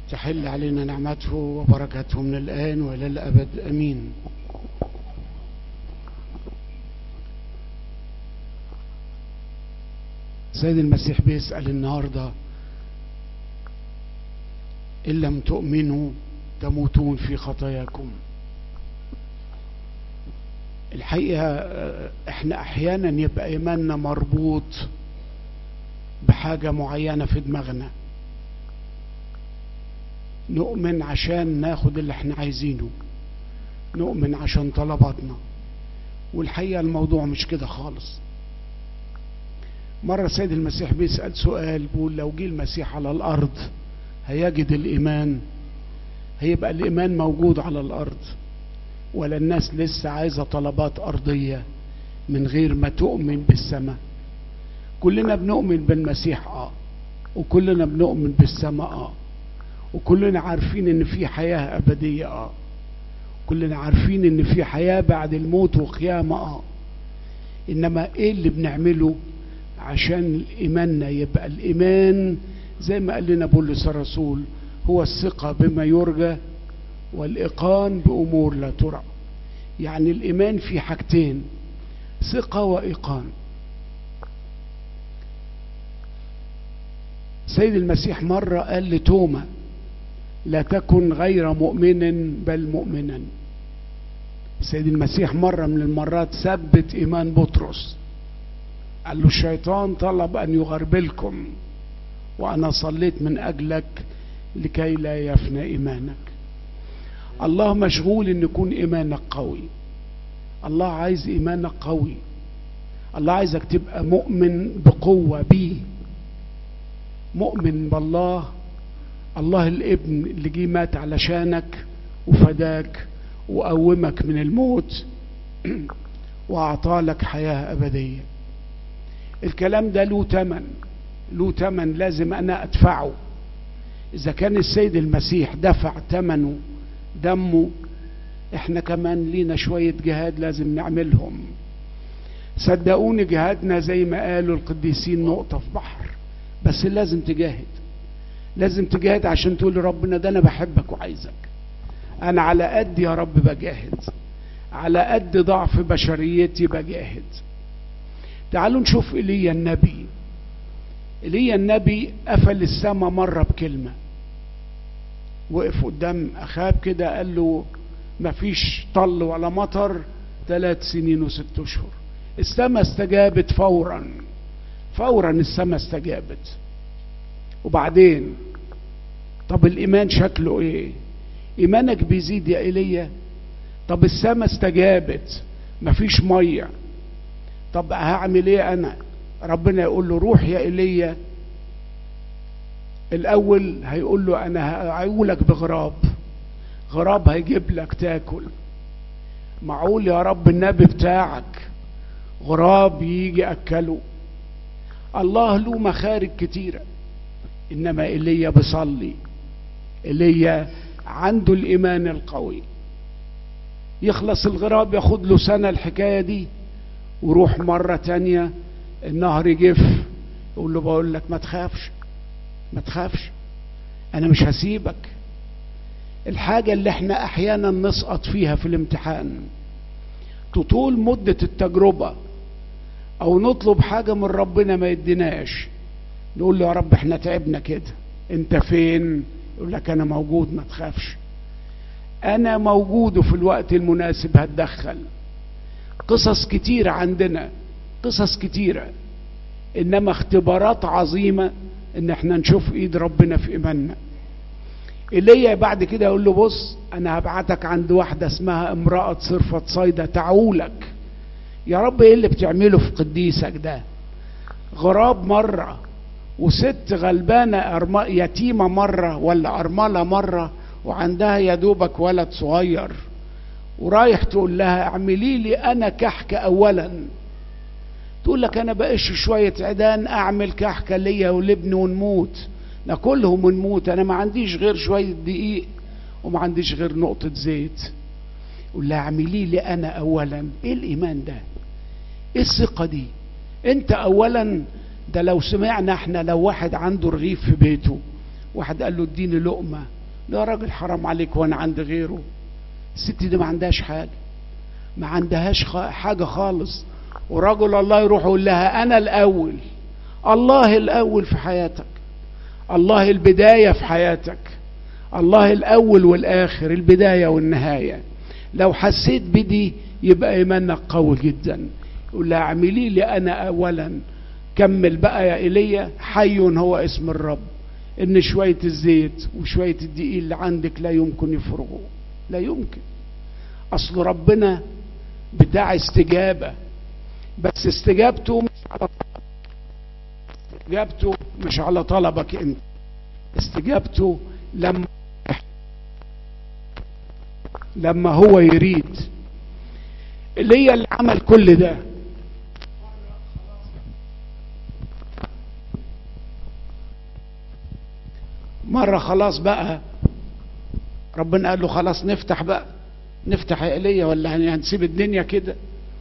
تحل علينا نعمته وبركاته من الآن وإلى الأبد أمين سيد المسيح بيسأل النهاردة إن لم تؤمنوا تموتون في خطاياكم الحقيقة احنا احيانا يبقى ايماننا مربوط بحاجة معينة في دماغنا نؤمن عشان ناخد اللي احنا عايزينه نؤمن عشان طلباتنا والحقيقة الموضوع مش كده خالص مرة سيد المسيح بيسأل سؤال بيقول لو جه المسيح على الأرض هيجد الإيمان هيبقى الإيمان موجود على الأرض ولا الناس لسه عايزة طلبات أرضية من غير ما تؤمن بالسماء كلنا بنؤمن بالمسيح اه وكلنا بنؤمن بالسماء اه وكلنا عارفين ان في حياة ابدية اه كلنا عارفين ان في حياة بعد الموت وقيامة اه انما ايه اللي بنعمله عشان ايماننا يبقى الايمان زي ما قال لنا بولس الرسول هو الثقة بما يرجى والإيقان بأمور لا ترى يعني الإيمان في حاجتين ثقة وإيقان سيد المسيح مرة قال لتوما لا تكن غير مؤمن بل مؤمنا سيد المسيح مرة من المرات ثبت إيمان بطرس قال له الشيطان طلب أن يغربلكم وأنا صليت من أجلك لكي لا يفنى إيمانك الله مشغول ان يكون ايمانك قوي الله عايز ايمانك قوي الله عايزك تبقى مؤمن بقوة بيه مؤمن بالله الله الابن اللي جه مات علشانك وفداك وقومك من الموت واعطالك حياة ابدية الكلام ده له تمن له تمن لازم انا ادفعه اذا كان السيد المسيح دفع ثمنه دمه احنا كمان لينا شوية جهاد لازم نعملهم صدقوني جهادنا زي ما قالوا القديسين نقطة في بحر بس لازم تجاهد لازم تجاهد عشان تقول ربنا ده انا بحبك وعايزك انا على قد يا رب بجاهد على قد ضعف بشريتي بجاهد تعالوا نشوف ايليا النبي ايليا النبي قفل السماء مرة بكلمة وقف قدام اخاب كده قال له مفيش طل ولا مطر ثلاث سنين وست اشهر السماء استجابت فورا فورا السماء استجابت وبعدين طب الايمان شكله ايه ايمانك بيزيد يا ايليا طب السماء استجابت مفيش ميه طب هعمل ايه انا ربنا يقول له روح يا ايليا الاول هيقول له انا هعولك بغراب غراب هيجيب لك تاكل معقول يا رب النبي بتاعك غراب يجي اكله الله له مخارج كتيرة انما ايليا بيصلي ايليا عنده الايمان القوي يخلص الغراب ياخد له سنة الحكاية دي وروح مرة تانية النهر يجف يقول له بقول لك ما تخافش ما تخافش انا مش هسيبك الحاجة اللي احنا احيانا نسقط فيها في الامتحان تطول مدة التجربة او نطلب حاجة من ربنا ما يديناش نقول له يا رب احنا تعبنا كده انت فين يقول لك انا موجود ما تخافش انا موجود وفي الوقت المناسب هتدخل قصص كتيرة عندنا قصص كتيرة انما اختبارات عظيمة ان احنا نشوف ايد ربنا في ايماننا ايليا بعد كده يقول له بص انا هبعتك عند واحدة اسمها امرأة صرفة صيدة تعولك يا رب ايه اللي بتعمله في قديسك ده غراب مرة وست غلبانة أرم... يتيمة مرة ولا أرملة مرة وعندها يا دوبك ولد صغير ورايح تقول لها اعملي لي انا كحكة اولا تقول لك انا بقش شوية عيدان اعمل كحكة ليا ولابني ونموت ناكلهم ونموت انا ما عنديش غير شوية دقيق وما عنديش غير نقطة زيت يقول لها اعملي لي انا اولا ايه الايمان ده ايه الثقة دي انت اولا ده لو سمعنا احنا لو واحد عنده رغيف في بيته واحد قال له اديني لقمة ده راجل حرام عليك وانا عند غيره الست دي ما عندهاش حاجه ما عندهاش حاجه خالص ورجل الله يروح يقول لها انا الاول الله الاول في حياتك الله البدايه في حياتك الله الاول والاخر البدايه والنهايه لو حسيت بدي يبقى ايمانك قوي جدا يقول لها اعملي لي انا اولا كمل بقى يا ايليا حي هو اسم الرب ان شويه الزيت وشويه الدقيق اللي عندك لا يمكن يفرغوا لا يمكن اصل ربنا بتاع استجابه بس استجابته مش على استجابته مش على طلبك انت استجابته لما لما هو يريد اللي هي اللي عمل كل ده مرة خلاص بقى ربنا قال له خلاص نفتح بقى نفتح يا ايليا ولا هنسيب الدنيا كده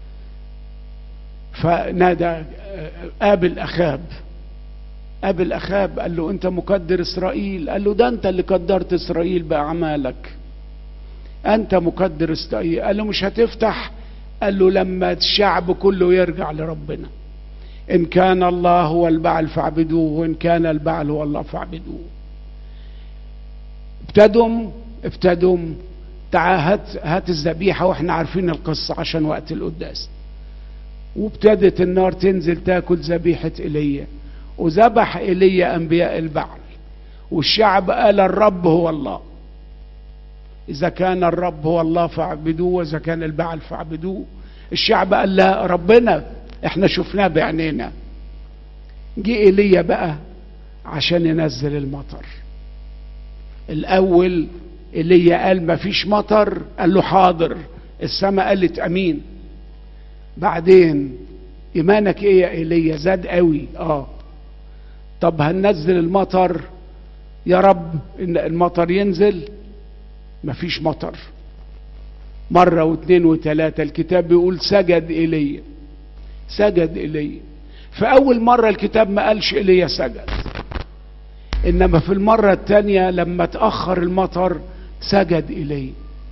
فنادى قابل اخاب قابل اخاب قال له انت مقدر اسرائيل قال له ده انت اللي قدرت اسرائيل باعمالك انت مقدر اسرائيل قال له مش هتفتح قال له لما الشعب كله يرجع لربنا ان كان الله هو البعل فاعبدوه وان كان البعل هو الله فاعبدوه ابتدوا ابتدوا تعال هات هات الذبيحه واحنا عارفين القصه عشان وقت القداس وابتدت النار تنزل تاكل ذبيحه ايليا وذبح ايليا انبياء البعل والشعب قال الرب هو الله اذا كان الرب هو الله فاعبدوه واذا كان البعل فاعبدوه الشعب قال لا ربنا احنا شفناه بعينينا جه ايليا بقى عشان ينزل المطر الاول ايليا قال ما فيش مطر قال له حاضر السماء قالت امين بعدين ايمانك ايه يا ايليا زاد قوي اه طب هننزل المطر يا رب ان المطر ينزل مفيش مطر مرة واثنين وثلاثة الكتاب بيقول سجد إلي سجد إلي فأول مرة الكتاب ما قالش إلي سجد إنما في المرة الثانية لما تأخر المطر سجد إلي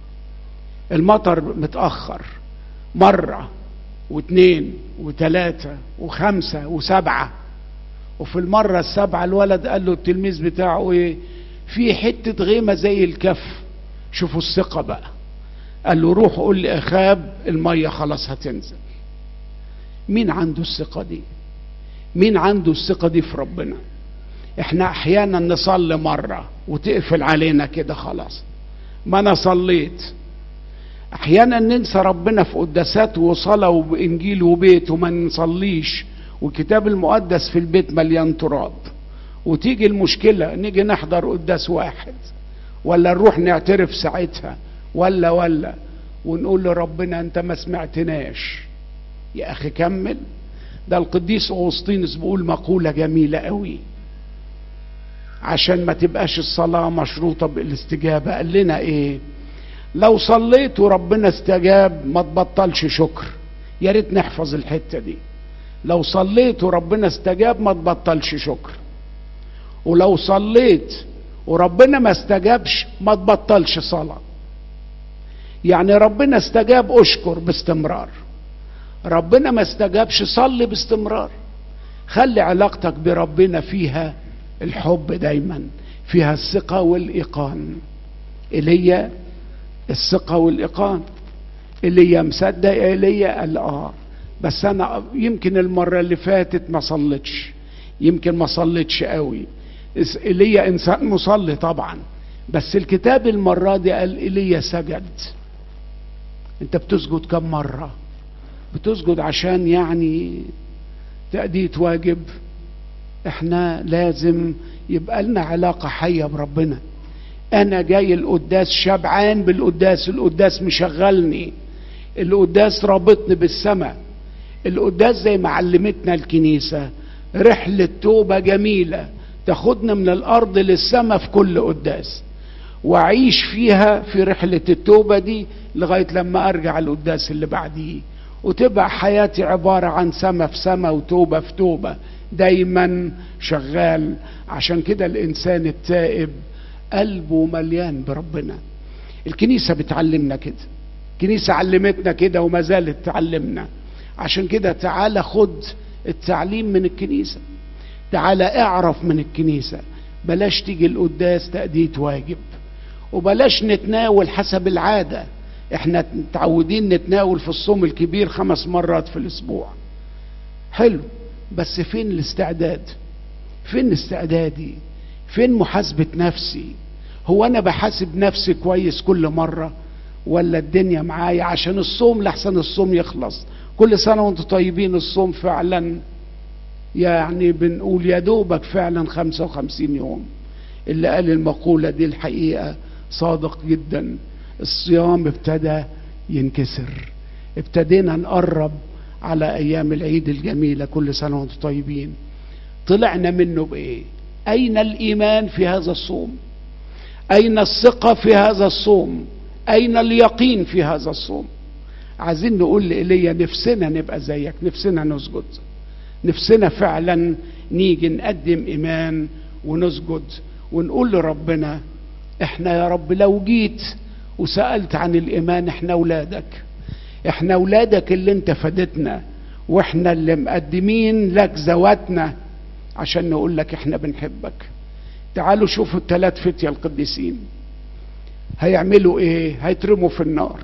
المطر متأخر مرة واثنين وثلاثة وخمسة وسبعة وفي المرة السابعة الولد قال له التلميذ بتاعه ايه في حتة غيمة زي الكف شوفوا الثقة بقى قال له روح قول لأخاب المية خلاص هتنزل مين عنده الثقة دي مين عنده الثقة دي في ربنا احنا احيانا نصلي مرة وتقفل علينا كده خلاص ما انا صليت احيانا ننسى ربنا في قداسات وصلاة وانجيل وبيت وما نصليش والكتاب المقدس في البيت مليان تراب وتيجي المشكلة نيجي نحضر قداس واحد ولا نروح نعترف ساعتها ولا ولا ونقول لربنا انت ما سمعتناش يا اخي كمل ده القديس اغسطينوس بيقول مقولة جميلة قوي عشان ما تبقاش الصلاة مشروطة بالاستجابة قال لنا ايه لو صليت وربنا استجاب ما تبطلش شكر يا ريت نحفظ الحتة دي لو صليت وربنا استجاب ما تبطلش شكر ولو صليت وربنا ما استجابش ما تبطلش صلاة يعني ربنا استجاب اشكر باستمرار ربنا ما استجابش صلي باستمرار خلي علاقتك بربنا فيها الحب دايما فيها الثقة والإيقان إلي الثقة والإيقان إلي مصدق إلي قال آه بس أنا يمكن المرة اللي فاتت ما صليتش يمكن ما صليتش قوي إلي إنسان مصلي طبعا بس الكتاب المرة دي قال إلي سجد أنت بتسجد كم مرة بتسجد عشان يعني تأدية واجب احنا لازم يبقى لنا علاقة حية بربنا انا جاي القداس شبعان بالقداس القداس مشغلني القداس رابطني بالسماء القداس زي ما علمتنا الكنيسة رحلة توبة جميلة تاخدنا من الارض للسماء في كل قداس واعيش فيها في رحلة التوبة دي لغاية لما ارجع القداس اللي بعديه وتبقى حياتي عبارة عن سما في سما وتوبة في توبة دايما شغال عشان كده الانسان التائب قلبه مليان بربنا الكنيسة بتعلمنا كده الكنيسة علمتنا كده وما زالت تعلمنا عشان كده تعالى خد التعليم من الكنيسة تعالى اعرف من الكنيسة بلاش تيجي القداس تأدية واجب وبلاش نتناول حسب العادة احنا متعودين نتناول في الصوم الكبير خمس مرات في الاسبوع حلو بس فين الاستعداد فين استعدادي فين محاسبة نفسي هو انا بحاسب نفسي كويس كل مرة ولا الدنيا معايا عشان الصوم لحسن الصوم يخلص كل سنة وانتم طيبين الصوم فعلا يعني بنقول يا دوبك فعلا 55 يوم اللي قال المقولة دي الحقيقة صادق جدا الصيام ابتدى ينكسر ابتدينا نقرب على ايام العيد الجميلة كل سنة وانتم طيبين طلعنا منه بايه اين الايمان في هذا الصوم اين الثقة في هذا الصوم اين اليقين في هذا الصوم عايزين نقول لإيليا نفسنا نبقى زيك نفسنا نسجد نفسنا فعلا نيجي نقدم ايمان ونسجد ونقول لربنا احنا يا رب لو جيت وسألت عن الايمان احنا اولادك احنا اولادك اللي انت فدتنا واحنا اللي مقدمين لك ذواتنا عشان نقول لك احنا بنحبك تعالوا شوفوا الثلاث فتية القديسين هيعملوا ايه هيترموا في النار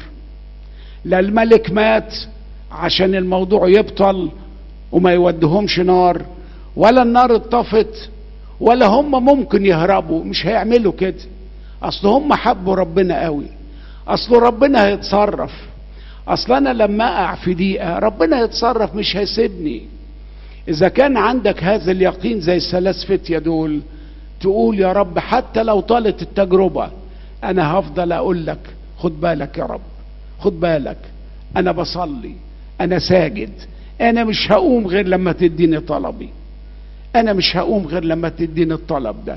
لا الملك مات عشان الموضوع يبطل وما يودهمش نار ولا النار اتطفت ولا هم ممكن يهربوا مش هيعملوا كده اصل هم حبوا ربنا قوي اصل ربنا هيتصرف اصل انا لما اقع في دقيقه ربنا هيتصرف مش هيسيبني اذا كان عندك هذا اليقين زي الثلاث فتية دول تقول يا رب حتى لو طالت التجربة انا هفضل اقول لك خد بالك يا رب خد بالك انا بصلي انا ساجد انا مش هقوم غير لما تديني طلبي انا مش هقوم غير لما تديني الطلب ده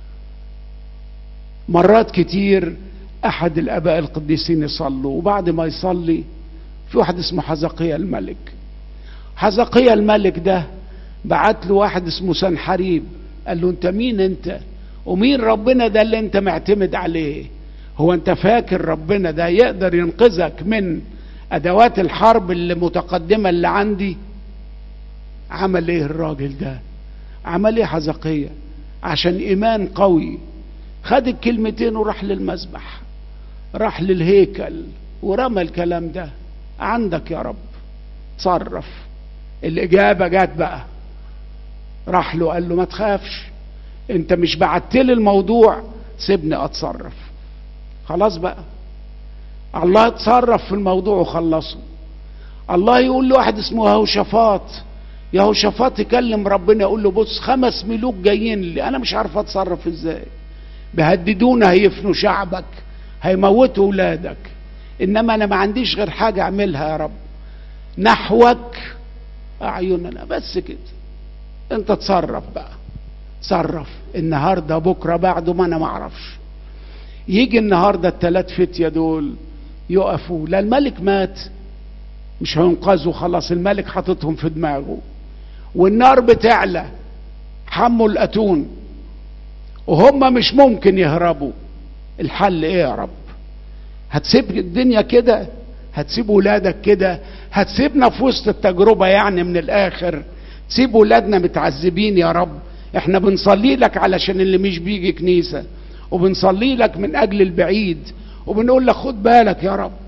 مرات كتير احد الاباء القديسين يصلوا وبعد ما يصلي في واحد اسمه حزقية الملك حزقية الملك ده بعت له واحد اسمه سنحريب قال له انت مين انت ومين ربنا ده اللي انت معتمد عليه هو انت فاكر ربنا ده يقدر ينقذك من ادوات الحرب اللي متقدمة اللي عندي عمل ايه الراجل ده عمل ايه حزقية عشان ايمان قوي خد الكلمتين وراح للمذبح راح للهيكل ورمى الكلام ده عندك يا رب تصرف الإجابة جت بقى راح له قال له ما تخافش انت مش بعتلي الموضوع سيبني اتصرف خلاص بقى الله اتصرف في الموضوع وخلصه الله يقول له واحد اسمه يهوشافاط يهوشافاط يكلم ربنا يقول له بص خمس ملوك جايين لي انا مش عارف اتصرف ازاي بيهددونا هيفنوا شعبك هيموتوا اولادك انما انا ما عنديش غير حاجه اعملها يا رب نحوك اعيننا بس كده انت تصرف بقى تصرف النهارده بكره بعده ما انا ما اعرفش يجي النهارده الثلاث فتيه دول يقفوا لا الملك مات مش هينقذوا خلاص الملك حاططهم في دماغه والنار بتعلى حموا الاتون وهم مش ممكن يهربوا الحل ايه يا رب هتسيب الدنيا كده هتسيب ولادك كده هتسيبنا في وسط التجربة يعني من الآخر تسيب ولادنا متعذبين يا رب احنا بنصلي لك علشان اللي مش بيجي كنيسة وبنصلي لك من أجل البعيد وبنقول لك خد بالك يا رب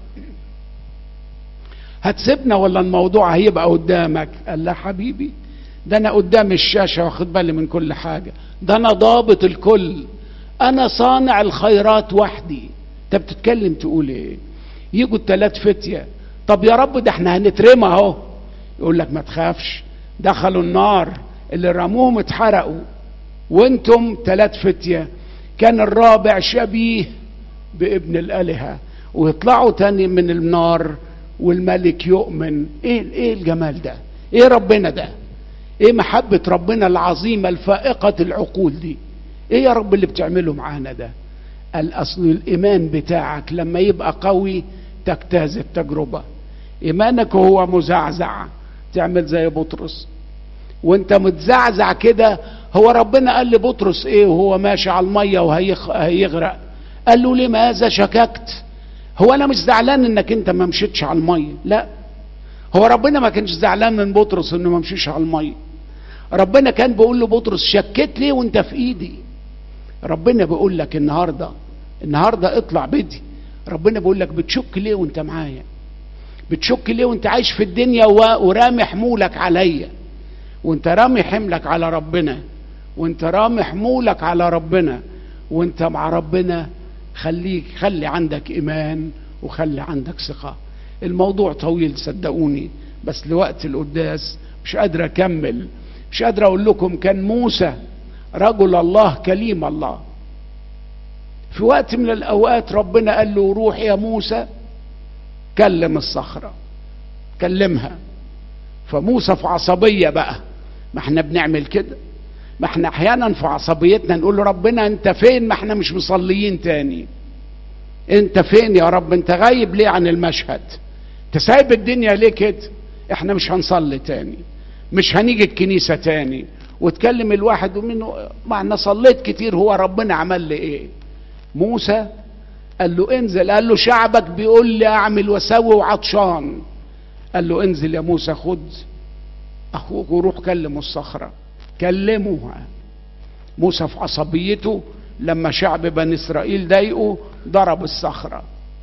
هتسيبنا ولا الموضوع هيبقى قدامك قال لا حبيبي ده انا قدام الشاشة واخد بالي من كل حاجة ده انا ضابط الكل انا صانع الخيرات وحدي انت بتتكلم تقول ايه يجوا التلات فتية طب يا رب ده احنا هنترمى اهو يقول لك ما تخافش دخلوا النار اللي رموهم اتحرقوا وانتم تلات فتية كان الرابع شبيه بابن الالهة ويطلعوا تاني من النار والملك يؤمن ايه ايه الجمال ده ايه ربنا ده ايه محبة ربنا العظيمة الفائقة العقول دي ايه يا رب اللي بتعمله معانا ده الاصل الايمان بتاعك لما يبقى قوي تجتاز التجربة ايمانك هو مزعزع تعمل زي بطرس وانت متزعزع كده هو ربنا قال لبطرس ايه وهو ماشي على الميه وهيغرق قال له لماذا شككت هو انا مش زعلان انك انت ما مشيتش على الميه لا هو ربنا ما كانش زعلان من بطرس انه ما مشيش على الميه ربنا كان بيقول له بطرس شكيت ليه وانت في ايدي ربنا بيقول لك النهارده النهارده اطلع بدي ربنا بيقول لك بتشك ليه وانت معايا بتشك ليه وانت عايش في الدنيا ورامي حمولك عليا وانت رامي حملك على ربنا وانت رامي حمولك على ربنا وانت مع ربنا خليك خلي عندك ايمان وخلي عندك ثقه الموضوع طويل صدقوني بس لوقت القداس مش قادر اكمل مش قادر اقول لكم كان موسى رجل الله كليم الله في وقت من الاوقات ربنا قال له روح يا موسى كلم الصخره كلمها فموسى في عصبيه بقى ما احنا بنعمل كده ما احنا احيانا في عصبيتنا نقول له ربنا انت فين ما احنا مش مصليين تاني انت فين يا رب انت غايب ليه عن المشهد انت سايب الدنيا ليه كده احنا مش هنصلي تاني مش هنيجي الكنيسه تاني وتكلم الواحد منه ما انا صليت كتير هو ربنا عمل لي ايه موسى قال له انزل قال له شعبك بيقول لي اعمل واسوي وعطشان قال له انزل يا موسى خد اخوك وروح كلموا الصخره كلموها موسى في عصبيته لما شعب بني اسرائيل ضايقوا ضرب الصخره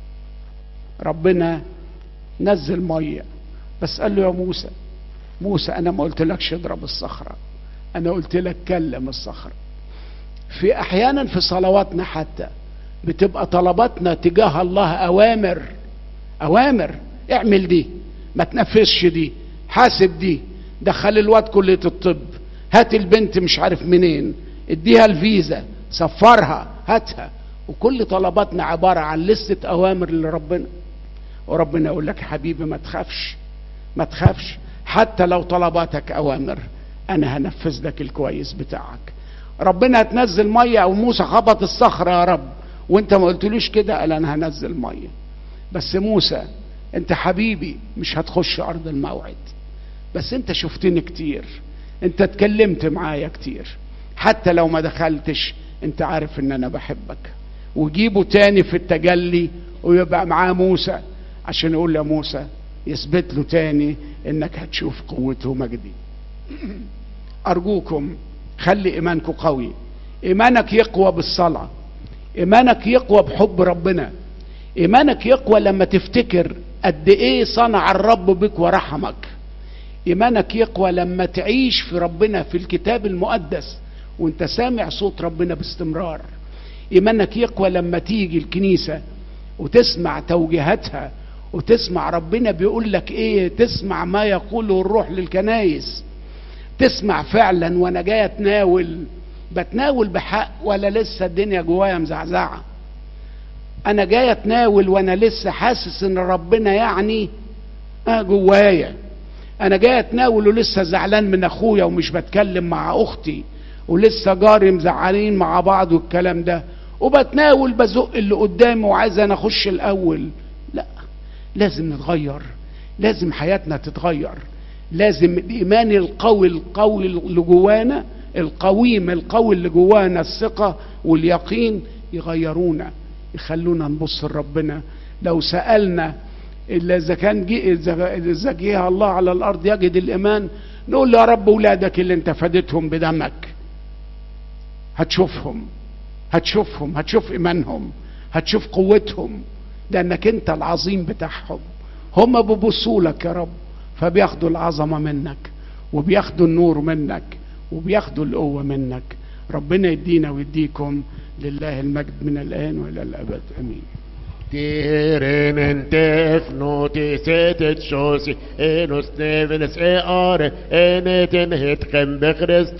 ربنا نزل ميه بس قال له يا موسى موسى انا ما قلتلكش اضرب الصخره انا قلت لك كلم الصخره في احيانا في صلواتنا حتى بتبقى طلباتنا تجاه الله اوامر اوامر اعمل دي ما تنفذش دي حاسب دي دخل الواد كليه الطب هات البنت مش عارف منين اديها الفيزا سفرها هاتها وكل طلباتنا عباره عن لسته اوامر لربنا وربنا يقول لك حبيبي ما تخافش ما تخافش حتى لو طلباتك اوامر انا هنفذ لك الكويس بتاعك ربنا هتنزل ميه او موسى خبط الصخره يا رب وانت ما قلتلوش كده قال انا هنزل ميه بس موسى انت حبيبي مش هتخش ارض الموعد بس انت شفتني كتير انت اتكلمت معايا كتير حتى لو ما دخلتش انت عارف ان انا بحبك وجيبه تاني في التجلي ويبقى معاه موسى عشان يقول يا موسى يثبت له تاني انك هتشوف قوته ومجدي ارجوكم خلي ايمانكم قوي ايمانك يقوى بالصلاه ايمانك يقوى بحب ربنا ايمانك يقوى لما تفتكر قد ايه صنع الرب بك ورحمك ايمانك يقوى لما تعيش في ربنا في الكتاب المقدس وانت سامع صوت ربنا باستمرار ايمانك يقوى لما تيجي الكنيسه وتسمع توجيهاتها وتسمع ربنا بيقول لك ايه تسمع ما يقوله الروح للكنايس تسمع فعلا وانا جاي اتناول بتناول بحق ولا لسه الدنيا جوايا مزعزعه انا جاي اتناول وانا لسه حاسس ان ربنا يعني آه جوايا انا جاي اتناول ولسه زعلان من اخويا ومش بتكلم مع اختي ولسه جاري مزعلين مع بعض والكلام ده وبتناول بزق اللي قدامي وعايز انا اخش الاول لا لازم نتغير لازم حياتنا تتغير لازم الايمان القوي القوي اللي جوانا القويم القوي اللي جوانا الثقه واليقين يغيرونا يخلونا نبص لربنا لو سالنا الا اذا كان جي اذا جه الله على الارض يجد الايمان نقول يا رب اولادك اللي انت فديتهم بدمك هتشوفهم هتشوفهم هتشوف ايمانهم هتشوف قوتهم لانك انت العظيم بتاعهم هم بيبصوا لك يا رب فبياخدوا العظمه منك وبياخدوا النور منك وبياخدوا القوه منك ربنا يدينا ويديكم لله المجد من الان والى الابد امين Tiren en tefno ti setet shosi enus nevenes e are enetin het kem